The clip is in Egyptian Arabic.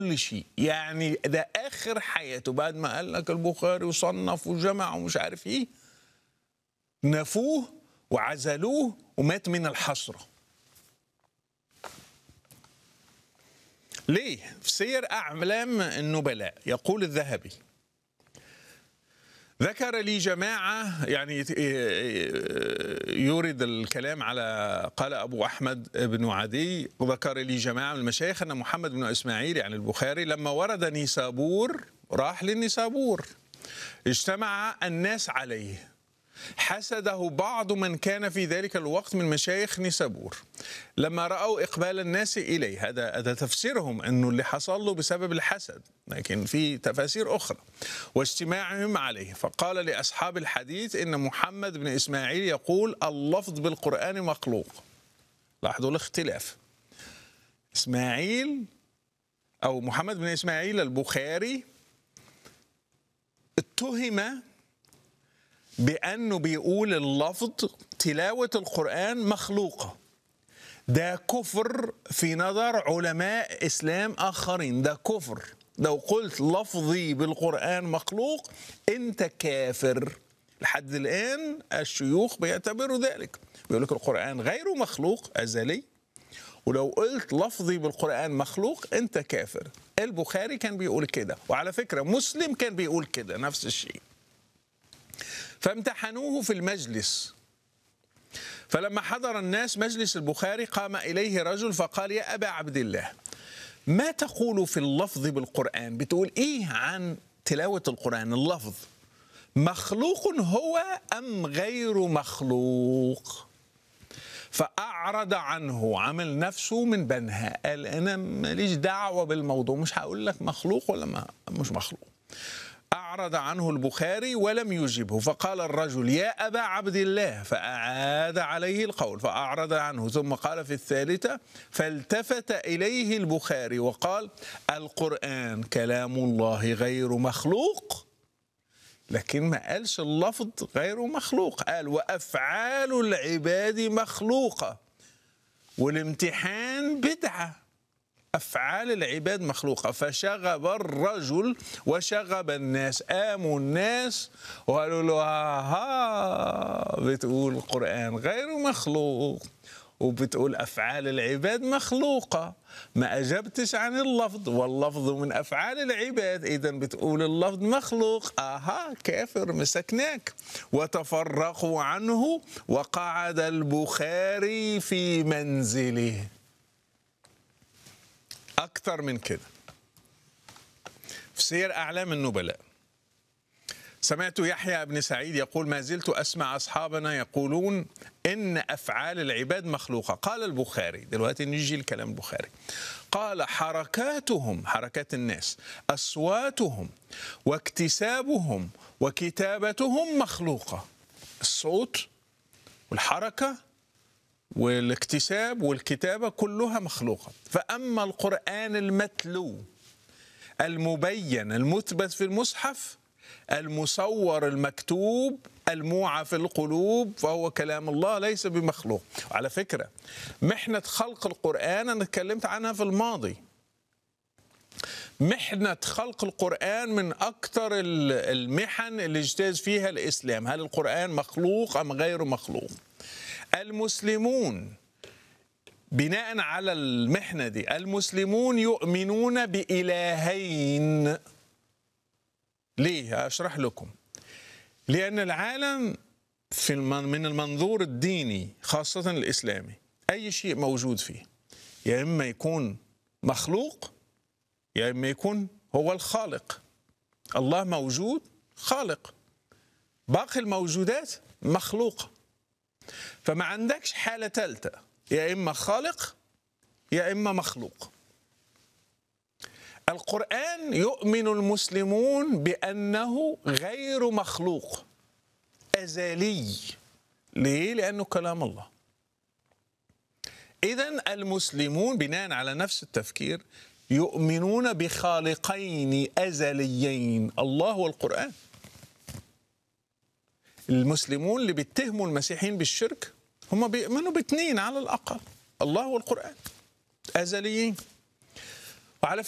كل شيء يعني ده اخر حياته بعد ما قال لك البخاري وصنف وجمع ومش عارف ايه نفوه وعزلوه ومات من الحسره ليه في سير اعلام النبلاء يقول الذهبي ذكر لي جماعة يعني يورد الكلام على قال أبو أحمد بن عدي ذكر لي جماعة من المشايخ أن محمد بن إسماعيل يعني البخاري لما ورد نيسابور راح للنيسابور اجتمع الناس عليه حسده بعض من كان في ذلك الوقت من مشايخ نيسابور لما رأوا إقبال الناس إليه هذا هذا تفسيرهم أنه اللي حصل له بسبب الحسد لكن في تفاسير أخرى واجتماعهم عليه فقال لأصحاب الحديث إن محمد بن إسماعيل يقول اللفظ بالقرآن مخلوق لاحظوا الاختلاف إسماعيل أو محمد بن إسماعيل البخاري اتهم بأنه بيقول اللفظ تلاوة القرآن مخلوقة ده كفر في نظر علماء إسلام آخرين ده كفر لو قلت لفظي بالقرآن مخلوق أنت كافر لحد الآن الشيوخ بيعتبروا ذلك بيقول لك القرآن غير مخلوق أزلي ولو قلت لفظي بالقرآن مخلوق أنت كافر البخاري كان بيقول كده وعلى فكرة مسلم كان بيقول كده نفس الشيء فامتحنوه في المجلس فلما حضر الناس مجلس البخاري قام إليه رجل فقال يا أبا عبد الله ما تقول في اللفظ بالقرآن بتقول إيه عن تلاوة القرآن اللفظ مخلوق هو أم غير مخلوق فأعرض عنه عمل نفسه من بنها قال أنا ماليش دعوة بالموضوع مش هقول لك مخلوق ولا ما مش مخلوق أعرض عنه البخاري ولم يجبه فقال الرجل يا أبا عبد الله فأعاد عليه القول فأعرض عنه ثم قال في الثالثة فالتفت إليه البخاري وقال القرآن كلام الله غير مخلوق لكن ما قالش اللفظ غير مخلوق قال وأفعال العباد مخلوقة والامتحان بدعه أفعال العباد مخلوقة فشغب الرجل وشغب الناس قاموا الناس وقالوا له ها بتقول القرآن غير مخلوق وبتقول أفعال العباد مخلوقة ما أجبتش عن اللفظ واللفظ من أفعال العباد إذا بتقول اللفظ مخلوق آها كافر مسكناك وتفرقوا عنه وقعد البخاري في منزله أكثر من كده في سير أعلام النبلاء سمعت يحيى بن سعيد يقول ما زلت أسمع أصحابنا يقولون إن أفعال العباد مخلوقة قال البخاري دلوقتي نجي الكلام البخاري قال حركاتهم حركات الناس أصواتهم واكتسابهم وكتابتهم مخلوقة الصوت والحركة والاكتساب والكتابة كلها مخلوقة فأما القرآن المتلو المبين المثبت في المصحف المصور المكتوب الموعى في القلوب فهو كلام الله ليس بمخلوق على فكرة محنة خلق القرآن أنا اتكلمت عنها في الماضي محنة خلق القرآن من أكثر المحن اللي اجتاز فيها الإسلام هل القرآن مخلوق أم غير مخلوق المسلمون بناء على المحنة دي المسلمون يؤمنون بإلهين ليه؟ أشرح لكم لأن العالم في من المنظور الديني خاصة الإسلامي أي شيء موجود فيه يا إما يكون مخلوق يا إما يكون هو الخالق الله موجود خالق باقي الموجودات مخلوقه فما عندكش حالة ثالثة يا إما خالق يا إما مخلوق القرآن يؤمن المسلمون بأنه غير مخلوق أزلي ليه؟ لأنه كلام الله إذا المسلمون بناء على نفس التفكير يؤمنون بخالقين أزليين الله والقرآن المسلمون اللي بيتهموا المسيحيين بالشرك هم بيؤمنوا باثنين على الأقل الله والقرآن أزليين